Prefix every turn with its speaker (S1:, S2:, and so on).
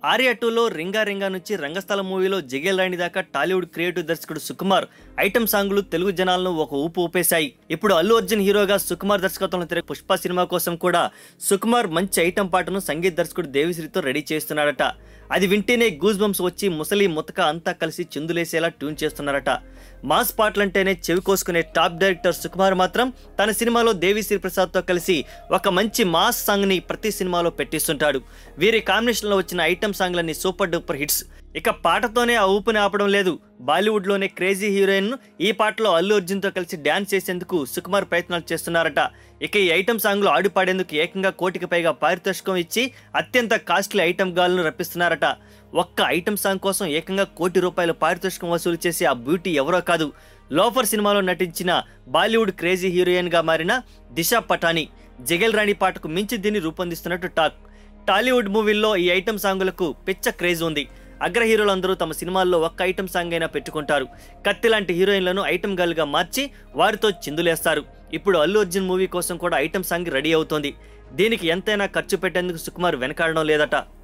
S1: ఆర్య టూలో రింగా రింగా నుంచి రంగస్థల మూవీలో జగేల్ రాణి దాకా టాలీవుడ్ క్రియేటివ్ దర్శకుడు సుకుమార్ ఐటమ్ సాంగ్లు తెలుగు జనాలను ఒక ఊపు ఊపేశాయి ఇప్పుడు అల్లు అర్జున్ హీరోగా సుకుమార్ దర్శకత్వంలో తిరిగే పుష్ప సినిమా కోసం కూడా సుకుమార్ మంచి ఐటమ్ పాటను సంగీత దర్శకుడు దేవిశ్రీతో రెడీ చేస్తున్నాడట అది వింటేనే గూస్ బంప్స్ వచ్చి ముసలి ముతక అంతా కలిసి చిందులేసేలా ట్యూన్ చేస్తున్నారట మాస్ పాటలంటేనే చెవి కోసుకునే టాప్ డైరెక్టర్ సుకుమార్ మాత్రం తన సినిమాలో దేవిశ్రీ ప్రసాద్తో కలిసి ఒక మంచి మాస్ సాంగ్ని ప్రతి సినిమాలో పెట్టిస్తుంటాడు వీరి కాంబినేషన్లో వచ్చిన ఐటమ్ సాంగ్లన్నీ సూపర్ డూపర్ హిట్స్ ఇక పాటతోనే ఆ ఊపుని ఆపడం లేదు బాలీవుడ్లోనే క్రేజీ హీరోయిన్ ఈ పాటలో అల్లు అర్జున్తో కలిసి డ్యాన్స్ చేసేందుకు సుకుమార్ ప్రయత్నాలు చేస్తున్నారట ఇక ఈ ఐటమ్ సాంగ్లో ఆడి పాడేందుకు ఏకంగా కోటికి పైగా పారితోషికం ఇచ్చి అత్యంత కాస్ట్లీ ఐటమ్ గాలను రప్పిస్తున్నారట ఒక్క ఐటమ్ సాంగ్ కోసం ఏకంగా కోటి రూపాయల పారితోషికం వసూలు చేసే ఆ బ్యూటీ ఎవరో కాదు లోఫర్ సినిమాలో నటించిన బాలీవుడ్ క్రేజీ హీరోయిన్గా మారిన దిశా పటాని జగల్ రాణి పాటకు మించి దీన్ని రూపొందిస్తున్నట్టు టాక్ టాలీవుడ్ మూవీల్లో ఈ ఐటమ్ సాంగులకు పిచ్చ క్రేజ్ ఉంది అగ్ర హీరోలందరూ తమ సినిమాల్లో ఒక్క ఐటమ్ సాంగ్ అయినా పెట్టుకుంటారు కత్తి లాంటి హీరోయిన్లను ఐటమ్ గర్ల్గా మార్చి వారితో చిందులేస్తారు ఇప్పుడు అల్లు అర్జున్ మూవీ కోసం కూడా ఐటమ్ సాంగ్ రెడీ అవుతోంది దీనికి ఎంతైనా ఖర్చు పెట్టేందుకు సుకుమార్ వెనకాడడం లేదట